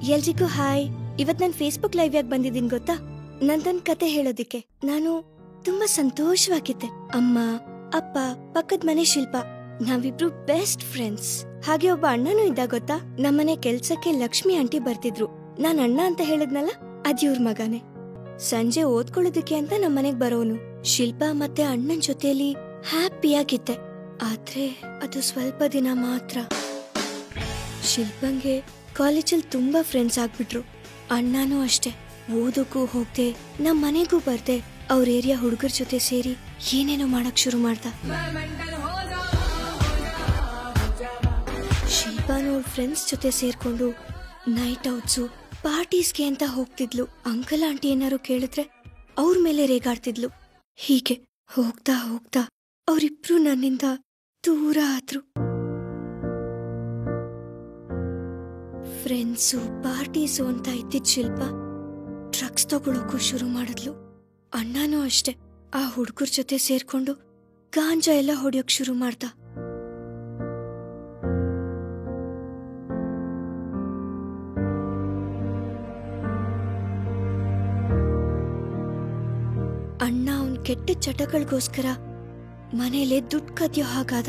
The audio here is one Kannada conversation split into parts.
ಎಲ್ರಿಗೂ ಹಾಯ್ ಇವತ್ ನಾನ್ ಫೇಸ್ಬುಕ್ ಲೈವ್ ಯಾಕೆ ಬಂದಿದ್ದೀನಿ ಗೊತ್ತಾ ನಂದೊಂದ್ ಕತೆ ಹೇಳೋದಿಕ್ಕೆ ನಾನು ತುಂಬಾ ಸಂತೋಷವಾಗಿದ್ದೆ ಅಮ್ಮ ಅಪ್ಪ ಪಕ್ಕದ ಮನೆ ಶಿಲ್ಪ ನಾವಿಬ್ರು ಬೆಸ್ಟ್ ಫ್ರೆಂಡ್ಸ್ ಹಾಗೆ ಒಬ್ಬ ಅಣ್ಣನೂ ಇದ್ದ ಗೊತ್ತಾ ನಮ್ಮನೆ ಕೆಲ್ಸಕ್ಕೆ ಲಕ್ಷ್ಮಿ ಆಂಟಿ ಬರ್ತಿದ್ರು ನಾನ್ ಅಣ್ಣ ಅಂತ ಹೇಳಿದ್ನಲ್ಲ ಅದ್ ಇವ್ರ ಮಗನೇ ಸಂಜೆ ಓದ್ಕೊಳ್ಳೋದಕ್ಕೆ ಅಂತ ನಮ್ಮನೆಗ್ ಬರೋನು ಶಿಲ್ಪ ಮತ್ತೆ ಅಣ್ಣನ್ ಜೊತೆಲಿ ಹ್ಯಾಪಿಯಾಗಿದ್ದೆ ಆದ್ರೆ ಅದು ಸ್ವಲ್ಪ ದಿನ ಮಾತ್ರ ಶಿಲ್ಪಂಗೆ ಕಾಲೇಜಲ್ಲಿ ತುಂಬಾ ಫ್ರೆಂಡ್ಸ್ ಆಗ್ಬಿಟ್ರು ಅಣ್ಣನೂ ಅಷ್ಟೇ ಓದಕ್ಕೂ ಹೋಗ್ದೆ ನಮ್ ಮನೆಗೂ ಬರ್ದೆ ಅವ್ರ ಏರಿಯಾ ಹುಡುಗರ ಜೊತೆ ಸೇರಿ ಏನೇನೋ ಮಾಡಕ್ ಶುರು ಮಾಡ್ದ ಶಿಲ್ಪಾನು ಅವ್ರ ಫ್ರೆಂಡ್ಸ್ ಜೊತೆ ಸೇರ್ಕೊಂಡು ನೈಟ್ ಔಟ್ಸು ಪಾರ್ಟೀಸ್ಗೆ ಅಂತ ಹೋಗ್ತಿದ್ಲು ಅಂಕಲ್ ಆಂಟಿ ಏನಾರು ಕೇಳಿದ್ರೆ ಅವ್ರ ಮೇಲೆ ರೇಗಾಡ್ತಿದ್ಲು ಹೀಗೆ ಹೋಗ್ತಾ ಹೋಗ್ತಾ ಅವರಿಬ್ರು ನನ್ನಿಂದ ದೂರ ಆದ್ರು ಫ್ರೆಂಡ್ಸು ಪಾರ್ಟೀಸು ಅಂತ ಇದ್ದಿದ್ ಶಿಲ್ಪ ಡ್ರಗ್ಸ್ ತಗೊಳಕ್ಕೂ ಶುರು ಮಾಡಿದ್ಲು ಅಣ್ಣನೂ ಅಷ್ಟೆ ಆ ಹುಡುಗರ ಜೊತೆ ಸೇರ್ಕೊಂಡು ಗಾಂಜಾ ಎಲ್ಲ ಹೊಡಿಯೋಕ್ ಶುರು ಮಾಡ್ದ ಅಣ್ಣ ಅವನ್ ಕೆಟ್ಟ ಚಟಗಳಿಗೋಸ್ಕರ ಮನೇಲೆ ದುಡ್ಡು ಕದಿಯೋ ಹಾಗಾದ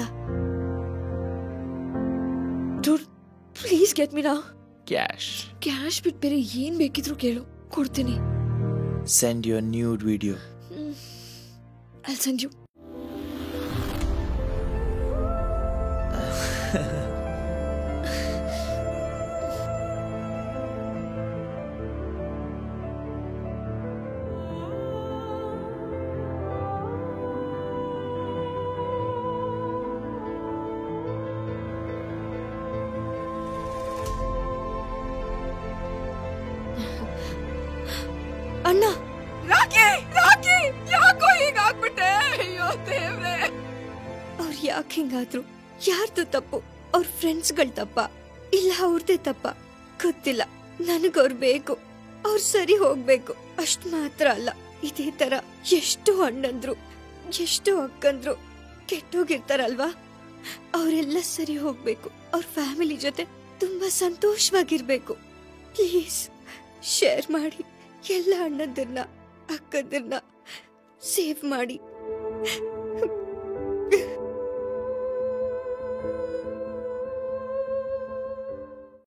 ದುಡ್ ಪ್ಲೀಸ್ ಗೆಟ್ ಮಿ ನಾ Cash. ಕ್ಯಾಶ್ ಬಿಟ್ಟು ಬೇರೆ ಏನ್ ಬೇಕಿದ್ರು ಕೇಳು ಕೊಡ್ತೀನಿ Send your nude video. I send you ಅಣ್ಣ ರಾಕಿ ರಾಕಿ ಯಾಕೋ ಹೀಗಾಗ್ಬಿಟ್ಟೆ ಅಯ್ಯೋ ದೇವ್ರೆ ಅವ್ರು ಯಾಕೆ ಹಿಂಗಾದ್ರು ಯಾರ್ದು ತಪ್ಪು ಅವ್ರ ಫ್ರೆಂಡ್ಸ್ಗಳ ತಪ್ಪ ಇಲ್ಲ ಅವ್ರದೇ ತಪ್ಪ ಗೊತ್ತಿಲ್ಲ ನನಗವ್ರು ಬೇಕು ಅವ್ರು ಸರಿ ಹೋಗ್ಬೇಕು ಅಷ್ಟ್ ಮಾತ್ರ ಅಲ್ಲ ಇದೇ ತರ ಎಷ್ಟೋ ಅಣ್ಣಂದ್ರು ಎಷ್ಟೋ ಅಕ್ಕಂದ್ರು ಕೆಟ್ಟೋಗಿರ್ತಾರಲ್ವಾ ಅವರೆಲ್ಲ ಸರಿ ಹೋಗ್ಬೇಕು ಅವ್ರ ಫ್ಯಾಮಿಲಿ ಜೊತೆ ತುಂಬಾ ಸಂತೋಷವಾಗಿರ್ಬೇಕು ಪ್ಲೀಸ್ ಶೇರ್ ಮಾಡಿ ಎಲ್ಲ ಅಣ್ಣಂದಿರ್ನ ಅಕ್ಕಂದಿರ್ನ ಸೇವ್ ಮಾಡಿ